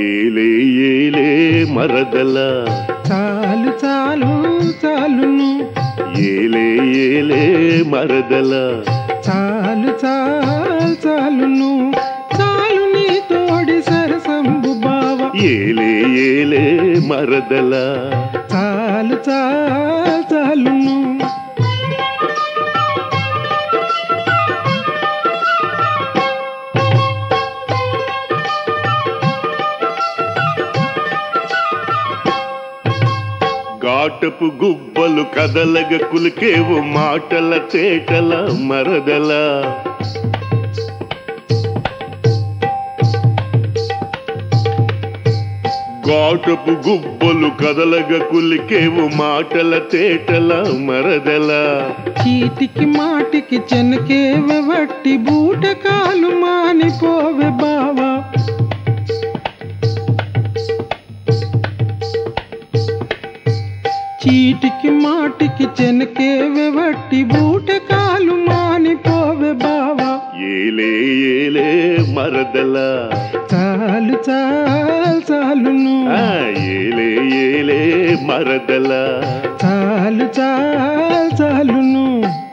ఏలే ఏలే మరదల చాలు చాలు చాలును ఏలే ఏలే మరదల చాలు చాలు చాలును చాలు నీ తోడి సరసంబు బావ ఏలే ఏలే మరదల చాలు చాలు చాలును ఘాటపు గుబ్బలు కదలగ కులికేవు మాటల తేటల మరదల ఘాటపు గుబ్బలు కదలగ కులికేవు మాటల తేటల మరదల చీటికి మాటికి చెనకే వట్టి బూటకాలు మానిపోవే బావా చీటికి మాటికి చెనకే వట్టి బూటకాలు మానిపోవే బావా ఏలే ఏలే మరదల చాలు చాలు చాలును ఆ, ఏలే ఏలే మరదల చాలు చాలు చాలును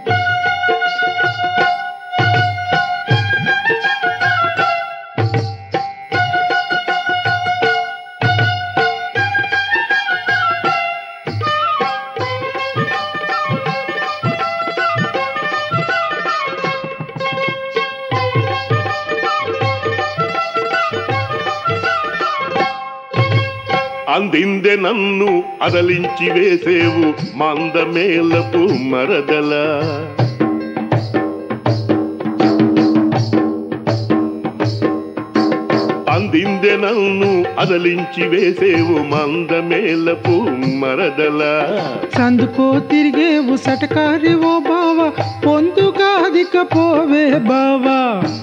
అందిందె నన్ను అదలించి వేసేవు మందమేలపు మరదల అందిందె నన్ను అదలించి వేసేవు మందమేలపు మరదల సందుకో తిరిగేవు సటకారి ఓ బావా పొందుగా అధిక పోవే బావా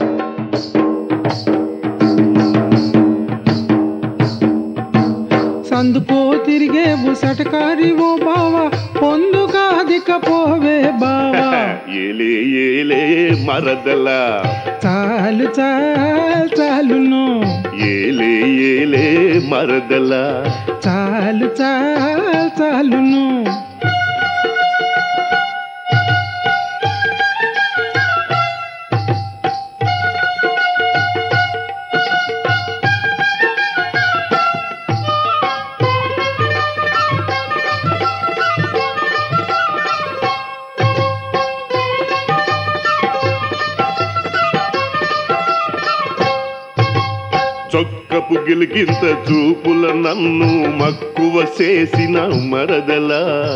సందుకో తిరిగేవు సటకారి ఓ బావా పొందుగా అధిక పోవే బావా ఏలే ఏలే మరదల చాలు చాలు చాలును ఏలే ఏలే మరదల చాలు చాలు చాలును చొక్కపు గిలికింత చూపుల నన్ను మక్కువ చేసిన మరదల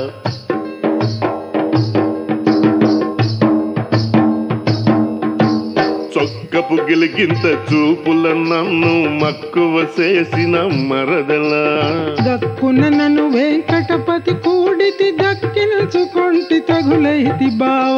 చొక్కపు గిలికింత చూపుల నన్ను మక్కువ చేసిన మరదల దక్కున నన్ను వెంకటపతి కూడితి దక్కినచుకొంటి తగులైతి బావ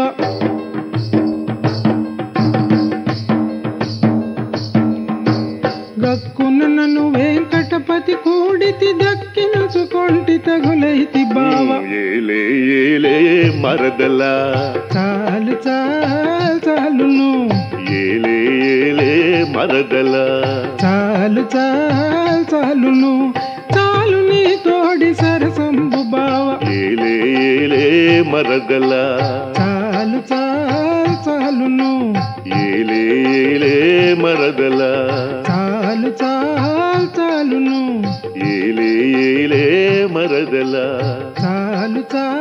గక్కున నన్ను వెంకటపతి కూడితి దక్కినచుకొంటి తగులైతి బావ ఏలే ఏలే మరదల చాలు చాలు చాలును ఏలే ఏలే మరదల చాలు చాలు చాలును చాలు నీ తోడి సరసంబు బావ ఏలే ఏలే మరదల చాలు చాలు చాలును ఏలే ఏలే మరదల చాలు చాలు చాలును ఏలే ఏలే మరదల చాలు చాలు